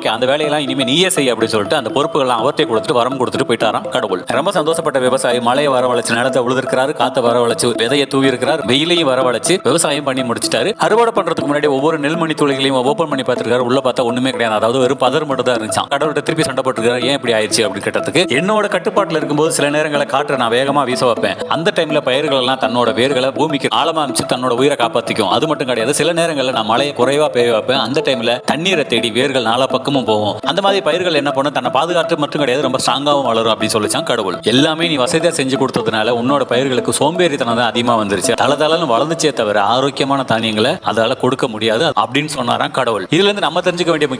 okay அந்த வேலையெல்லாம் இனிமே நீயே செய் அப்படின்னு சொல்லிட்டு அந்த பொறுப்புகள்லாம் அவர்கிட்ட கொடுத்துட்டு வரம் கொடுத்துட்டு போயிட்டாராம் கடவுள் ரொம்ப சந்தோஷப்பட்ட விவசாயி மழையை வரவழைச்சு நிலத்தை உழுதுருக்கிறாரு காத்த வரவழைச்சு விதையை தூவி இருக்கிறார் வெயிலையும் வரவழைச்சு விவசாயம் பண்ணி முடிச்சிட்டாரு அறுவடை பண்றதுக்கு முன்னாடி ஒவ்வொரு நெல்மணி துளிகளையும் ஓபன் பண்ணி பார்த்திருக்காரு உள்ள பார்த்தா ஒண்ணுமே கிடையாது அதாவது ஒரு பதர் மட்டும் தான் இருந்துச்சான் கடவுள்கிட்ட திருப்பி சண்டை போட்டுருக்காரு ஏன் இப்படி ஆயிடுச்சு அப்படின்னு கேட்டதுக்கு என்னோட கட்டுப்பாட்டுல இருக்கும்போது சில நேரங்களில் காற்றை நான் வேகமா வீச வைப்பேன் அந்த டைம்ல பயிர்கள் எல்லாம் தன்னோட வேர்களை பூமிக்கு ஆழமா அமைச்சு தன்னோட உயிரை காப்பாத்திக்கும் அது மட்டும் கிடையாது சில நேரங்களில் நான் மழையை குறைவா பெய்ய வைப்பேன் அந்த டைம்ல தண்ணீரை தேடி வேர்கள் நாலா பக்கமும் போகும் அந்த மாதிரி பயிர்கள் என்ன பண்ணும் தன்னை பாதுகாத்து மட்டும் கிடையாது ரொம்ப ஸ்ட்ராங்காகவும் வளரும் அப்படின்னு சொல்லிச்சான் கடவுள் எல்லாமே நீ வசதியா செஞ்சு கொடுத்ததுனால உன்னோட பயிர்களுக்கு சோம்பேறித்தனம் தான் அதிகமா வந்துருச்சு தல தலன்னு வளர்ந்துச்சே தவிர ஆரோக்கியமான தானியங்களை அதால கொடுக்க முடியாது அப்படின்னு சொன்னாராம் கடவுள் இதுல இருந்து நம்ம தெரிஞ்சுக்க வேண்டிய முக்கிய